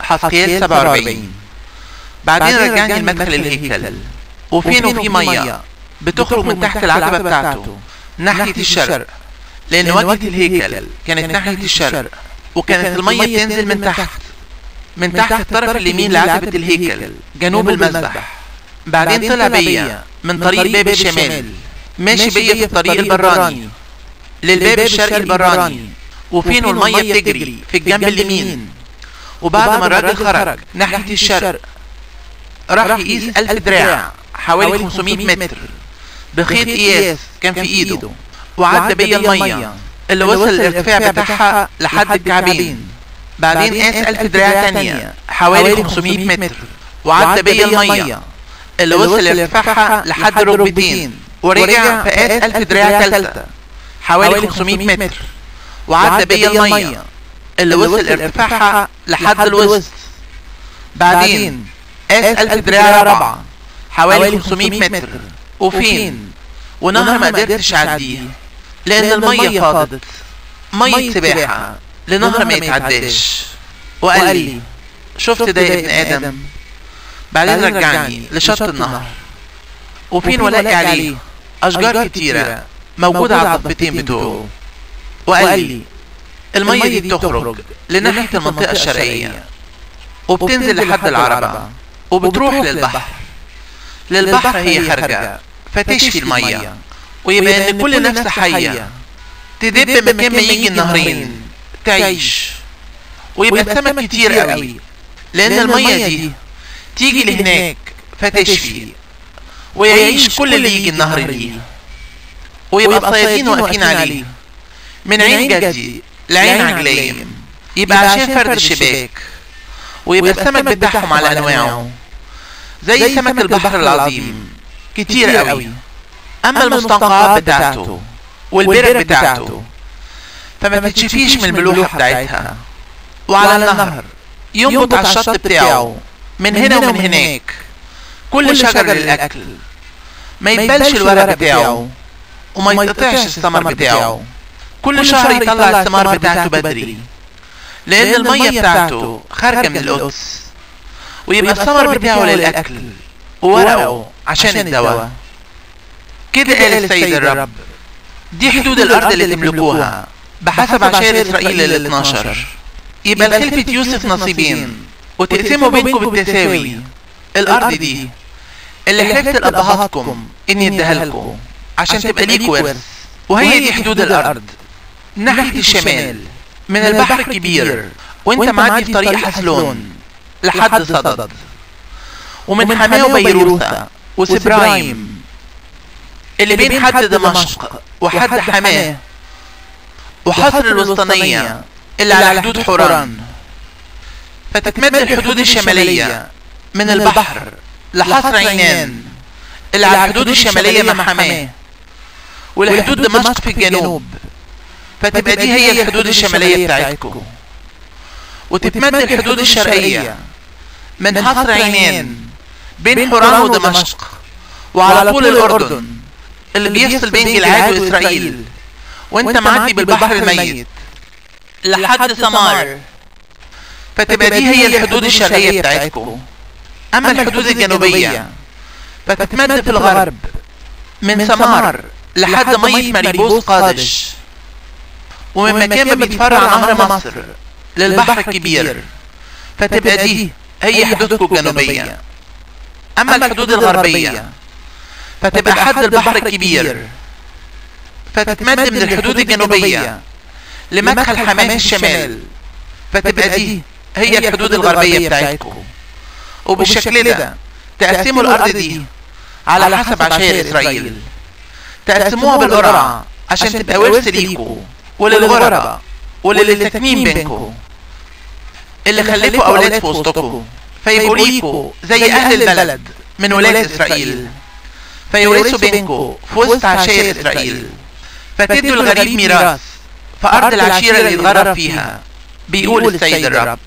حسقيال 47 بعدين رجعني المدخل الهيكل وفين وفي مية بتخرج من تحت العتبة بتاعته ناحية الشرق لأن واجهة الهيكل كانت ناحية الشرق وكانت المية بتنزل من تحت من تحت الطرف اليمين لعتبة الهيكل جنوب المذبح بعدين طلع بيا من طريق باب الشمال ماشي بيا في الطريق البراني للباب الشرقي البراني وفينه المية بتجري في الجنب اليمين وبعد ما الراجل خرج ناحية الشرق راح يقيس ألف دراع حوالي 500 متر بخيط قياس كان في ايده وعدى بيا المية اللي وصل الارتفاع بتاعها لحد الكعبين بعدين قاس ألف دراع تانية حوالي 500 متر وعدى بيا المية اللي وصل ارتفاعها لحد الركبتين ورجع فقاس ألف دراع تالتة حوالي 500 متر وعدى بيا المية اللي وصل ارتفاعها لحد الوسط بعدين قاس ألف دراع رابعة حوالي 500 متر وفين ونهر ما قدرتش اعديه لان المية فاضت مية سباحة لنهر ما يتعداش وقال لي شفت ده يا ابن ادم بعدين رجعني لشط النهر وفين ولاقي عليه اشجار كتيرة موجودة على الضفتين بتوعه وقال لي المية دي بتخرج لناحية المنطقة الشرقية وبتنزل لحد العربة وبتروح للبحر للبحر هي خارجة فتشفي المية ويبقى ان كل نفس حية تدب مكان ما يجي النهرين تعيش ويبقى السمك كتير قوي لان المية دي تيجي لهناك فتشفي ويعيش كل اللي يجي النهر ليه ويبقى الصيادين واقفين عليه من عين جدي لعين عجليم يبقى عشان فرد الشباك ويبقى السمك بتاعهم على انواعه زي سمك البحر العظيم كتير قوي اما المستنقعات بتاعته والبرك بتاعته فما تتشفيش من الملوحة بتاعتها وعلى النهر ينبت على الشط بتاعه من هنا ومن هناك كل شجر للأكل ما يتبلش الورق بتاعه وما يتقطعش الثمر بتاعه كل شهر يطلع الثمار بتاعته بدري لأن المية بتاعته خارجة من القدس ويبقى الثمر بتاعه للأكل وورقه عشان الدواء كده قال السيد الرب دي حدود الأرض اللي تملكوها بحسب عشائر إسرائيل ال 12 يبقى لخلفة يوسف نصيبين وتقسموا بينكم بالتساوي الأرض دي اللي حلفت لأبهاتكم إني اديها لكم عشان تبقى ليكوا ورث وهي دي حدود الأرض ناحية الشمال من البحر الكبير وانت معدي في طريق حسلون لحد صدد ومن حماه وبيروثة وسبرايم اللي بين حد دمشق وحد حماه وحصر الوسطانية اللي على حدود حوران فتتمد الحدود الشمالية من البحر لحصر عينان اللي على الحدود الشمالية مع حماه والحدود دمشق في الجنوب فتبقى دي هي الحدود الشمالية بتاعتكم وتتمد الحدود الشرقية من حصر عينان بين حوران ودمشق وعلى طول الأردن اللي بيفصل بين جلعاد وإسرائيل وانت معدي بالبحر الميت لحد سمار فتبقى دي هي الحدود الشرقية بتاعتكم أما الحدود الجنوبية فتتمد في الغرب من سمار لحد مية مريبوس قادش ومن مكان ما بيتفرع نهر مصر للبحر الكبير فتبقى دي هي حدودكم الجنوبية أما الحدود الغربية فتبقى حد البحر الكبير فتتمد من الحدود الجنوبية لمدخل حماه الشمال فتبقى دي هي الحدود الغربية بتاعتكم وبالشكل ده تقسموا الأرض دي على حسب عشائر إسرائيل تقسموها بالقرعة عشان تبقى ورث ليكوا وللغرباء وللي ساكنين بينكم اللي خلفوا أولاد في وسطكم فيبقوا ليكوا زي أهل البلد من ولاد إسرائيل فيورثوا بينكم في وسط عشائر إسرائيل فتدوا الغريب ميراث في أرض العشيرة اللي يتغرب فيها بيقول السيد الرب